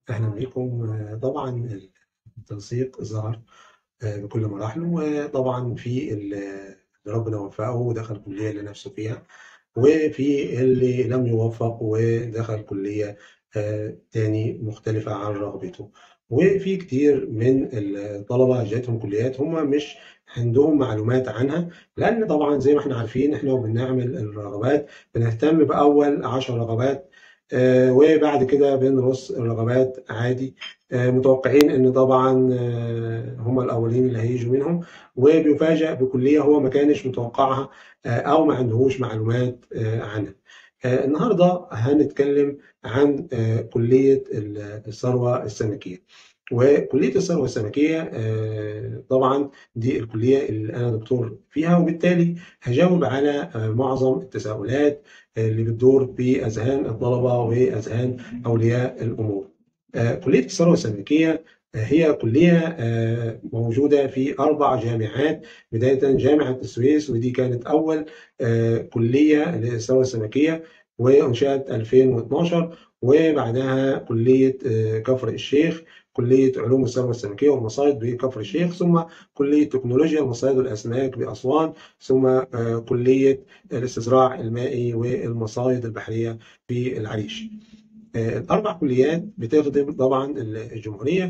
أهلا بكم آه، طبعا التنسيق ظهر آه، بكل مراحله وطبعا في اللي ربنا وفقه ودخل كلية اللي نفسه فيها وفي اللي لم يوفق ودخل كلية آه، تاني مختلفة عن رغبته وفي كتير من الطلبة جاتهم كليات هم مش عندهم معلومات عنها لأن طبعا زي ما احنا عارفين احنا وبنعمل الرغبات بنهتم بأول عشر رغبات آه، وبعد كده بنرص الرغبات عادي آه، متوقعين ان طبعا آه، هم الاولين اللي هيجوا منهم وبيفاجئ بكليه هو ما كانش متوقعها او ما عندهوش معلومات عنها النهارده هنتكلم عن كليه الثروه السمكيه وكليه الثروه السمكيه طبعا دي الكليه اللي انا دكتور فيها وبالتالي هجاوب على معظم التساؤلات اللي بتدور باذهان الطلبه واذهان اولياء الامور. كليه الثروه السمكيه هي كلية موجودة في أربع جامعات بداية جامعة السويس ودي كانت أول كلية للثروة السمكية وانشأت 2012 وبعدها كلية كفر الشيخ كلية علوم الثروة السمكية والمصايد بكفر الشيخ ثم كلية تكنولوجيا المصايد والأسماك بأسوان ثم كلية الاستزراع المائي والمصايد البحرية في العريش الأربع كليات بتخدم طبعا الجمهورية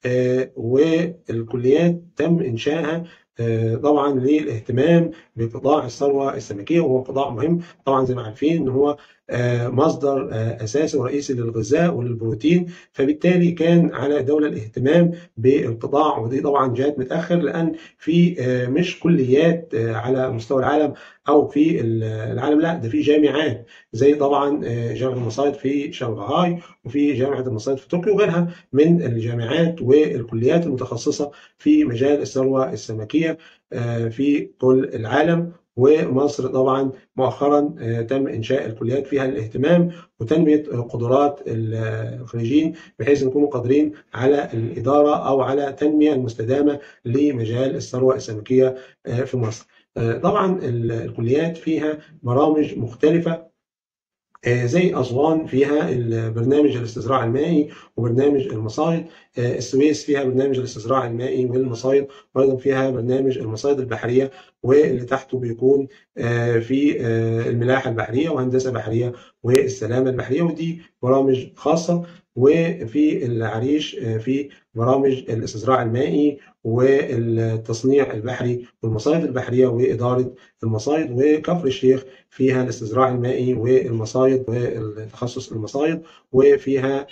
والكليات تم إنشائها طبعا للاهتمام بقطاع الثروه السمكيه وهو قطاع مهم طبعا زي ما عارفين ان هو مصدر اساسي ورئيسي للغذاء وللبروتين فبالتالي كان على الدوله الاهتمام بالقطاع ودي طبعا جات متاخر لان في مش كليات على مستوى العالم او في العالم لا ده في جامعات زي طبعا جامعه المصايد في شنغهاي وفي جامعه المصايد في طوكيو وغيرها من الجامعات والكليات المتخصصه في مجال الثروه السمكيه في كل العالم ومصر طبعا مؤخرا تم انشاء الكليات فيها الاهتمام وتنميه قدرات الخريجين بحيث يكونوا قادرين على الاداره او على التنميه المستدامه لمجال الثروه السمكيه في مصر. طبعا الكليات فيها برامج مختلفه زي أسوان فيها البرنامج الاستزراع المائي وبرنامج المصايد السويس فيها برنامج الاستزراع المائي والمصايد وأيضا فيها برنامج المصايد البحرية واللي تحته بيكون في الملاحة البحرية وهندسة بحرية والسلامة البحرية ودي برامج خاصة وفي العريش في برامج الاستزراع المائي والتصنيع البحري والمصايد البحرية وإدارة المصايد وكفر الشيخ فيها الاستزراع المائي والمصايد والتخصص المصايد وفيها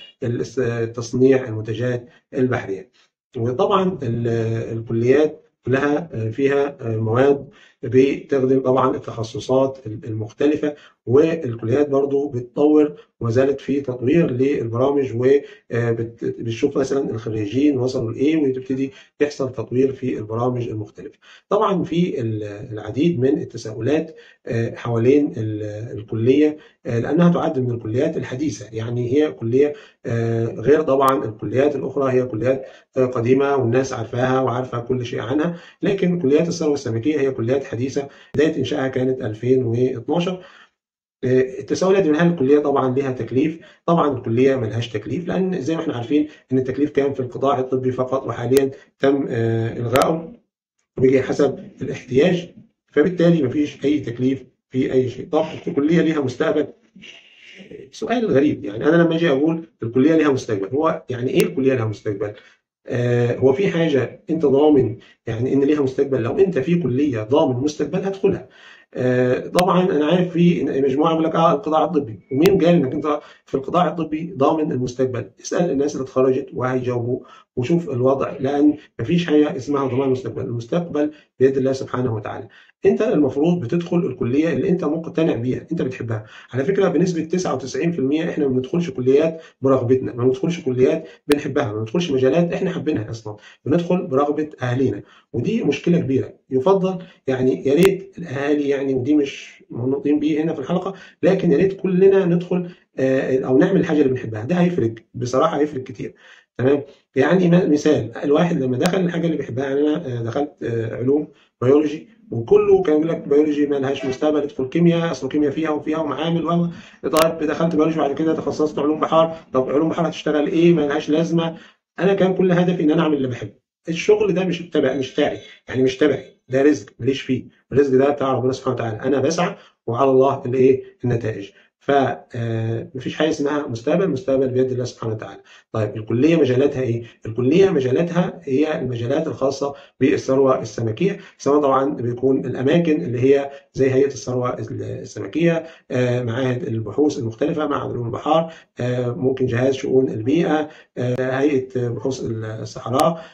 تصنيع المنتجات البحرية وطبعا الكليات كلها فيها مواد بتخدم طبعا التخصصات المختلفة والكليات برضو بتطور وما زالت في تطوير للبرامج وبتشوف مثلا الخريجين وصلوا لايه وتبتدي يحصل تطوير في البرامج المختلفه. طبعا في العديد من التساؤلات حوالين الكليه لانها تعد من الكليات الحديثه يعني هي كليه غير طبعا الكليات الاخرى هي كليات قديمه والناس عارفاها وعارفه كل شيء عنها لكن كليات الثروه السمكيه هي كليات حديثه بدايه انشائها كانت 2012 التساؤلات من هل الكليه طبعا لها تكليف؟ طبعا الكليه ما لهاش تكليف لان زي ما احنا عارفين ان التكليف كان في القطاع الطبي فقط وحاليا تم الغائه وبيجي حسب الاحتياج فبالتالي ما فيش اي تكليف في اي شيء. طب الكليه ليها مستقبل؟ سؤال غريب يعني انا لما اجي اقول الكليه ليها مستقبل هو يعني ايه الكليه لها مستقبل؟ آه هو في حاجه انت ضامن يعني ان ليها مستقبل لو انت في كليه ضامن مستقبل هدخلها آه طبعا انا عارف في مجموعه يقول لك اه القطاع الطبي ومين قال انك انت في القطاع الطبي ضامن المستقبل اسال الناس اللي اتخرجت وهيجاوبوا وشوف الوضع لان مفيش حاجه اسمها ضمان المستقبل المستقبل بيد الله سبحانه وتعالى انت المفروض بتدخل الكليه اللي انت مقتنع بيها انت بتحبها على فكره بنسبه 99% احنا ما بندخلش كليات برغبتنا ما بندخلش كليات بنحبها ما بندخلش مجالات احنا حابينها اصلا بندخل برغبه اهالينا ودي مشكله كبيره يفضل يعني يا ريت الاهالي يعني ودي مش منوطين بيه هنا في الحلقه لكن يا ريت كلنا ندخل او نعمل الحاجه اللي بنحبها ده هيفرق بصراحه هيفرق كتير تمام يعني مثال الواحد لما دخل الحاجه اللي بيحبها يعني انا دخلت علوم بيولوجي وكله كان يقول لك بيولوجي ما لهاش مستقبل ادخل كيمياء اصل كيمياء فيها وفيها ومعامل و طيب دخلت بيولوجي بعد كده تخصصت علوم بحار طب علوم بحار هتشتغل ايه ما لهاش لازمه انا كان كل هدفي ان انا اعمل اللي بحبه الشغل ده مش تبع مش تاعي يعني مش تبعي ده رزق ماليش فيه الرزق ده بتاع ربنا سبحانه وتعالى انا بسعى وعلى الله الايه النتائج فمفيش حاجه اسمها مستقبل مستقبل بيد الله سبحانه وتعالى طيب الكليه مجالاتها ايه الكليه مجالاتها هي المجالات الخاصه بالثروه السمكيه سواء طبعا بيكون الاماكن اللي هي زي هيئه الثروه السمكيه معاهد البحوث المختلفه معهد علوم البحار ممكن جهاز شؤون البيئه هيئه بحوث الصحراء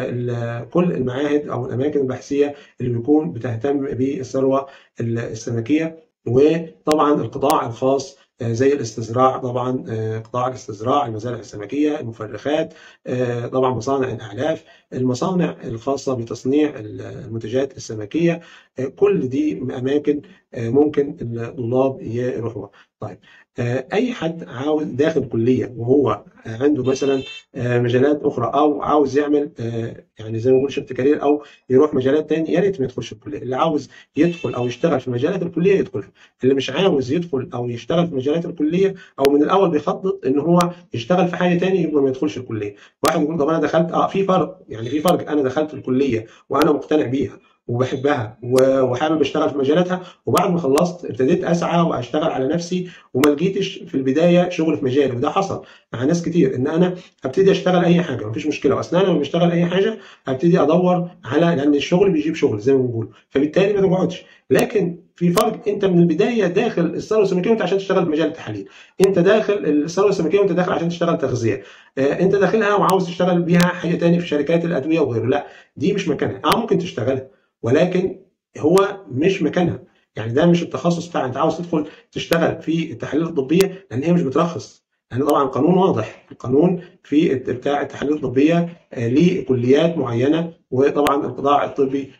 كل المعاهد او الاماكن البحثيه اللي بيكون بتهتم بالثروه السمكيه وطبعا القطاع الخاص زي الاستزراع طبعا قطاع الاستزراع المزارع السمكيه المفرخات طبعا مصانع الاعلاف المصانع الخاصه بتصنيع المنتجات السمكيه كل دي اماكن ممكن الطلاب يروحوها طيب اي حد عاوز داخل كليه وهو عنده مثلا مجالات اخرى او عاوز يعمل يعني زي ما بنقول شفت كارير او يروح مجالات تاني يا ريت ما يدخلش الكليه اللي عاوز يدخل او يشتغل في مجالات الكليه يدخلها اللي مش عاوز يدخل او يشتغل في مجالات الكليه او من الاول بيخطط ان هو يشتغل في حاجه تاني يبقى ما يدخلش الكليه واحد يقول طب انا دخلت اه في فرق يعني في فرق انا دخلت الكليه وانا مقتنع بيها وبحبها وحابب اشتغل في مجالاتها وبعد ما خلصت ابتديت اسعى واشتغل على نفسي وما لقيتش في البدايه شغل في مجالي وده حصل مع ناس كتير ان انا ابتدي اشتغل اي حاجه مفيش مشكله واثناء لما بشتغل اي حاجه ابتدي ادور على لان الشغل بيجيب شغل زي ما بنقول فبالتالي ما تقعدش لكن في فرق انت من البدايه داخل الثروه السمكيه وانت عشان تشتغل في مجال التحاليل انت داخل الثروه السمكيه وانت داخل عشان تشتغل تغذيه انت داخلها وعاوز تشتغل بيها حاجه تاني في شركات الادويه وغيره لا دي مش مكانها اه ممكن تشتغلها ولكن هو مش مكانها يعني ده مش التخصص بتاعك انت عاوز تدخل تشتغل في التحاليل الطبيه لان هي مش بترخص لان يعني طبعا القانون واضح القانون في بتاع التحاليل الطبيه لكليات معينه وطبعا القطاع الطبي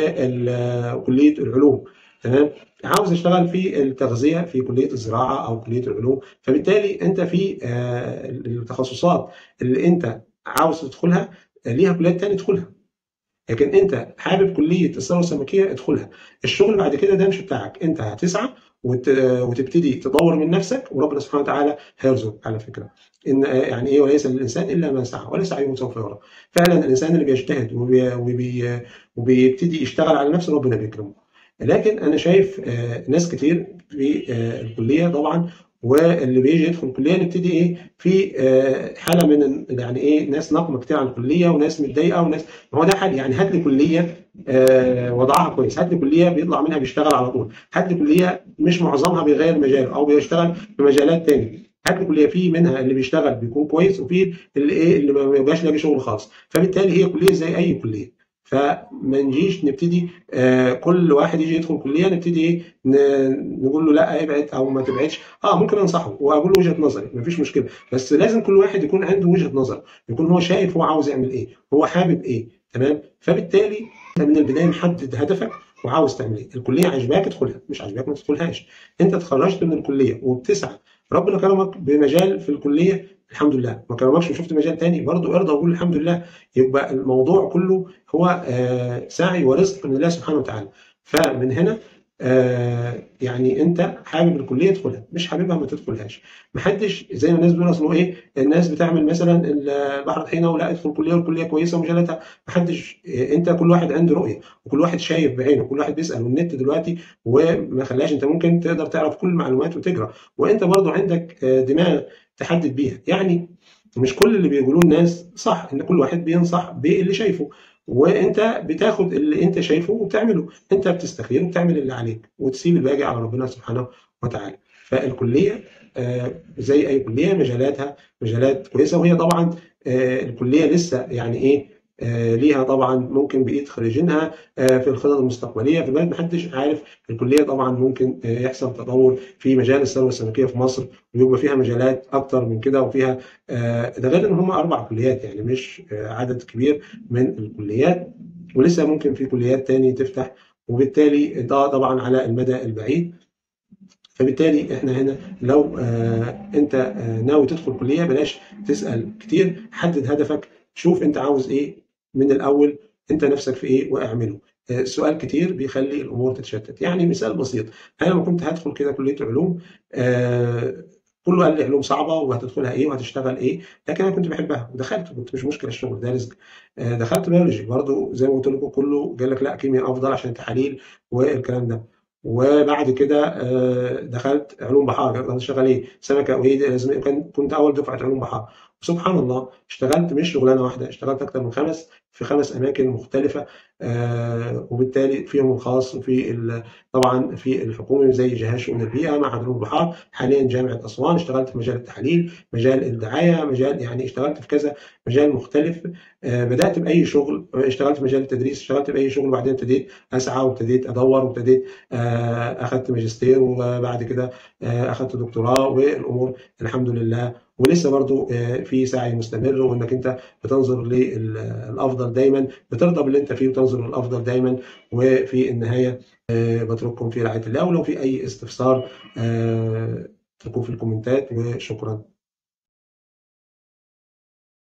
وكليه العلوم تمام عاوز اشتغل في التغذيه في كليه الزراعه او كليه العلوم فبالتالي انت في التخصصات اللي انت عاوز تدخلها ليها كليات تانية تدخلها لكن انت حابب كليه الثروه السمكيه ادخلها الشغل بعد كده ده مش بتاعك انت هتسعى وت... وتبتدي تطور من نفسك وربنا سبحانه وتعالى هيرزق على فكره ان يعني ايه وليس للانسان الا ما سعى ولسعيه سوف يرى فعلا الانسان اللي بيجتهد وبي... وبي... وبيبتدي يشتغل على نفسه ربنا بيكرمه لكن انا شايف ناس كتير في الكليه طبعا واللي بيجي يدخل الكليه نبتدي ايه في حاله من يعني ايه ناس نقمه كتير عن الكليه وناس متضايقه وناس ما هو ده حل يعني هات لي كليه وضعها كويس هات لي كليه بيطلع منها بيشتغل على طول هات لي كليه مش معظمها بيغير مجاله او بيشتغل في مجالات تاني هات لي كليه في منها اللي بيشتغل بيكون كويس وفي اللي ايه اللي ما بيبقاش لاقي شغل خالص فبالتالي هي كليه زي اي كليه فما نجيش نبتدي آه كل واحد يجي يدخل كليه نبتدي ايه نقول له لا ابعد او ما تبعدش اه ممكن انصحه واقول له وجهه نظري مفيش مشكله بس لازم كل واحد يكون عنده وجهه نظر يكون هو شايف هو عاوز يعمل ايه هو حابب ايه تمام فبالتالي انت من البدايه محدد هدفك وعاوز تعمل ايه الكليه عجباك ادخلها مش عجباك ما تدخلهاش انت اتخرجت من الكليه وبتسعى ربنا كرمك بمجال في الكليه الحمد لله ما كرمكش وشفت مجال تاني برضه ارضى وقول الحمد لله يبقى الموضوع كله هو آه سعي ورزق من الله سبحانه وتعالى فمن هنا آه يعني انت حابب الكليه ادخلها مش حاببها ما تدخلهاش محدش زي ما الناس بيقولوا اصل ايه الناس بتعمل مثلا البحر طحينه ولا ادخل كليه والكليه كويسه ومجالاتها محدش انت كل واحد عنده رؤيه وكل واحد شايف بعينه كل واحد بيسال والنت دلوقتي وما خلاش انت ممكن تقدر تعرف كل المعلومات وتقرا وانت برضو عندك دماغ تحدد بيها يعني مش كل اللي بيقولوه الناس صح ان كل واحد بينصح باللي شايفه وانت بتاخد اللي انت شايفه وبتعمله انت بتستخير وبتعمل اللي عليك وتسيب الباقي على ربنا سبحانه وتعالى فالكليه زي اي كليه مجالاتها مجالات كويسه وهي طبعا الكليه لسه يعني ايه ليها طبعا ممكن بايد خريجينها في الخطط المستقبليه في البلد محدش عارف الكليه طبعا ممكن يحصل تطور في مجال الثروه السمكيه في مصر ويبقى فيها مجالات اكتر من كده وفيها ده غير ان هم اربع كليات يعني مش عدد كبير من الكليات ولسه ممكن في كليات تاني تفتح وبالتالي ده طبعا على المدى البعيد فبالتالي احنا هنا لو آه انت آه ناوي تدخل كليه بلاش تسال كتير حدد هدفك شوف انت عاوز ايه من الاول انت نفسك في ايه واعمله السؤال كتير بيخلي الامور تتشتت يعني مثال بسيط انا لما كنت هدخل كده كليه علوم آه كله قال لي علوم صعبه وهتدخلها ايه وهتشتغل ايه لكن انا كنت بحبها ودخلت كنت مش مشكله الشغل ده رزق آه دخلت بيولوجي برضه زي ما قلت لكم كله قال لك لا كيمياء افضل عشان تحاليل والكلام ده وبعد كده آه دخلت علوم بحار انا شغال ايه سمكه وايه لازم كنت اول دفعه علوم بحار سبحان الله اشتغلت مش شغلانه واحده اشتغلت اكتر من خمس في خمس اماكن مختلفه آه وبالتالي فيهم الخاص وفي طبعا في الحكومي زي جهاز شؤون البيئه مع علوم البحار حاليا جامعه اسوان اشتغلت في مجال التحاليل مجال الدعايه مجال يعني اشتغلت في كذا مجال مختلف آه بدات باي شغل اشتغلت في مجال التدريس اشتغلت باي شغل وبعدين ابتديت اسعى وابتديت ادور وابتديت آه اخذت ماجستير وبعد كده آه اخذت دكتوراه والامور الحمد لله ولسه برضو في سعي مستمر وانك انت بتنظر للافضل دايما بترضى باللي انت فيه وتنظر للافضل دايما وفي النهايه بترككم في رعايه الله ولو في اي استفسار تركوه في الكومنتات وشكرا